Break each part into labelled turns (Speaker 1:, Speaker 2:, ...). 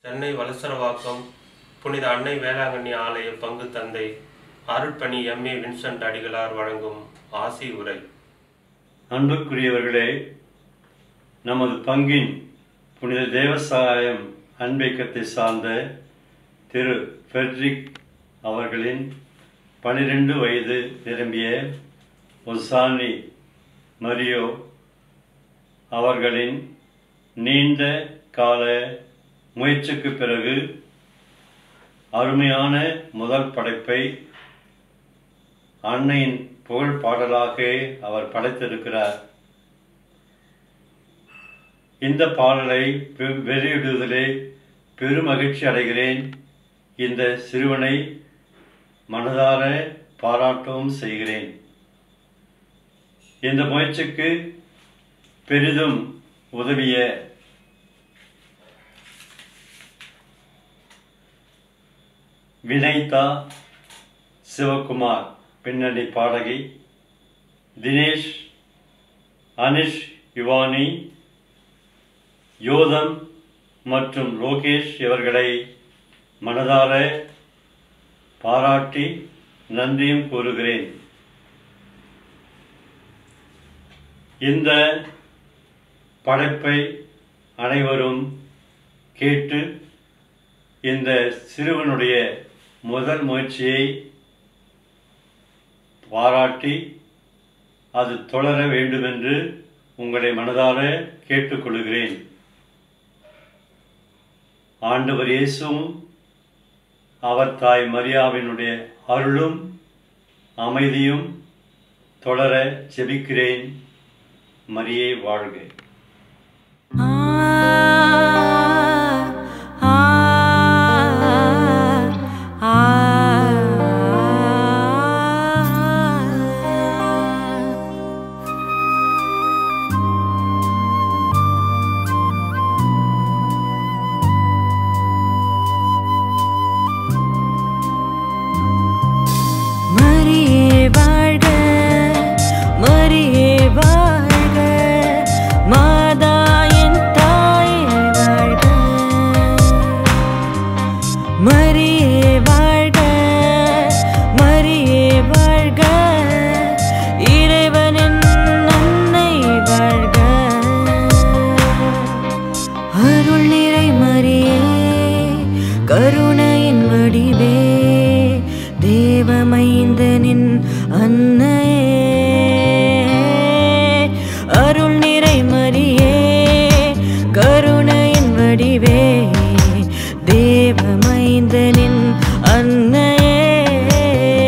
Speaker 1: சென்னை வலசரவாக்கம் புனித அன்னை வேளாங்கண்ணி ஆலய பங்கு தந்தை அருட்பணி எம் ஏ வின்சென்ட் அடிகளார் வழங்கும் ஆசி உரை
Speaker 2: அன்புக்குரியவர்களே நமது பங்கின் புனித தேவசாயம் அன்பியக்கத்தை சார்ந்த திரு ஃபெட்ரிக் அவர்களின் பனிரெண்டு வயது நிரம்பிய ஒசானி மரியோ அவர்களின் நீண்ட கால முயற்சிக்கு பிறகு அருமையான முதல் படைப்பை அன்னையின் புகழ் பாடலாக அவர் படைத்திருக்கிறார் இந்த பாடலை வெ- வெளியிடுவதிலே பெருமகிழ்ச்சி அடைகிறேன் இந்த சிறுவனை மனதார பாராட்டவும் செய்கிறேன் இந்த முயற்சிக்கு பெரிதும் உதவிய வினைதா சிவகுமார் பின்னணி பாடகி தினேஷ் அனிஷ் யுவானி யோதம் மற்றும் லோகேஷ் இவர்களை மனதார பாராட்டி நன்றியும் கூறுகிறேன் இந்த படைப்பை அனைவரும் கேட்டு இந்த சிறுவனுடைய முதல் முயற்சியை பாராட்டி அது தொடர வேண்டுமென்று உங்களை மனதார கேட்டுக்கொள்கிறேன் ஆண்டவர் இயேசுவும் அவர் தாய் மரியாவினுடைய அருளும் அமைதியும் தொடர ஜெபிக்கிறேன் மரியே வாழ்க
Speaker 3: மரியே வாழ்க மரியே வாழ்க மாதா என் தாயே வாழ்க மரியே வாழ்க மரியே வாழ்க இறைவனின் அன்னை வாழ்க அருள் நிறை மரியே கருணையின் வடிவே தேவமைந்தனின் அன்னையே அருள் நிறை மரியே கருணையின் வடிவே தேவமைந்தனின் அன்னையே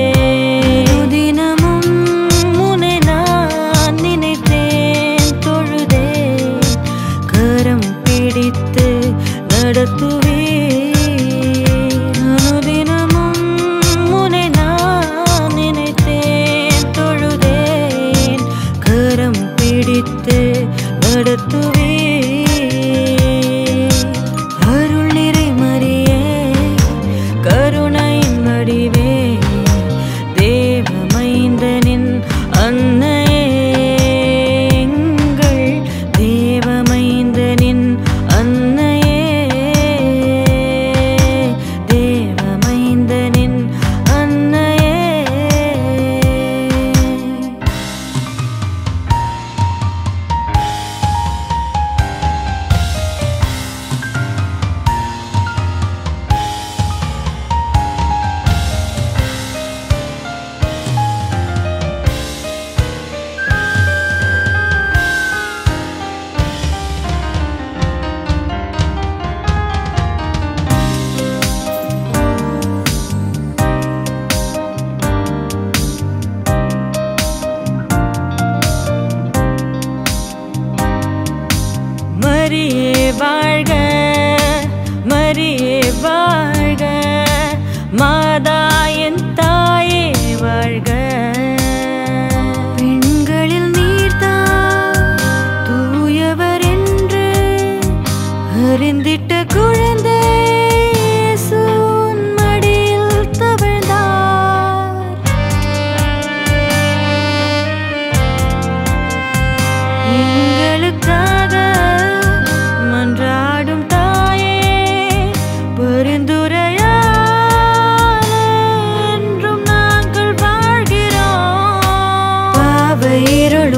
Speaker 3: தினமும் முனை நான் நினைத்தேன் தொழுதேன் கரம் பிடித்து நடத்துவே அனுதினமும் முனை நான் நினைத்தேன் தொழுதேன் கரம் பிடித்து நடத்துவே அருள் நிறை மரியே கருணையின் வடிவே தேவமைந்தனின் அன்னையே எங்கள் தேவமைந்தனின் அன்னையே தேவமைந்தனின் அன்னையே மரியே வாழ்க மரியே வாழ்க மாதா என் தாயே வாழ்க பெண்களில் நீர்தான் தூயவர் என்று அறிந்திட்ட குழந்தை இயேசு உன் மடியில் தவழ்ந்தார் எங்களுக்காக மன்றாடும் தாயே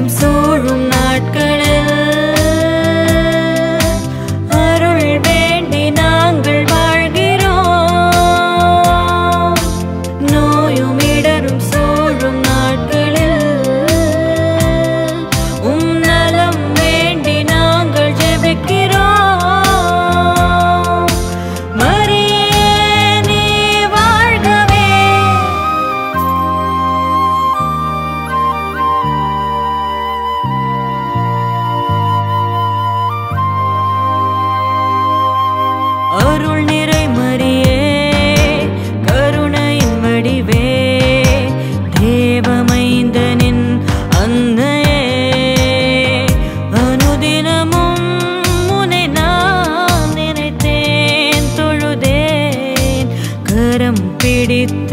Speaker 3: இடரும் சூழும் நாட்களில் அருள் வேண்டி நாங்கள் வாழ்கிறோம் நோயும் இடரும் சூழும் நாட்களில் உம் நலம் வேண்டி நாங்கள் ஜெபிக்கிறோம் மரியே நீ வாழ்கவே அருள் நிறை மரியே கருணையின் வடிவே தேவமைந்தனின் அன்னையே அனுதினமும் உன்னை நான் நினைத்தேன் தொழுதேன் கரம் பிடித்து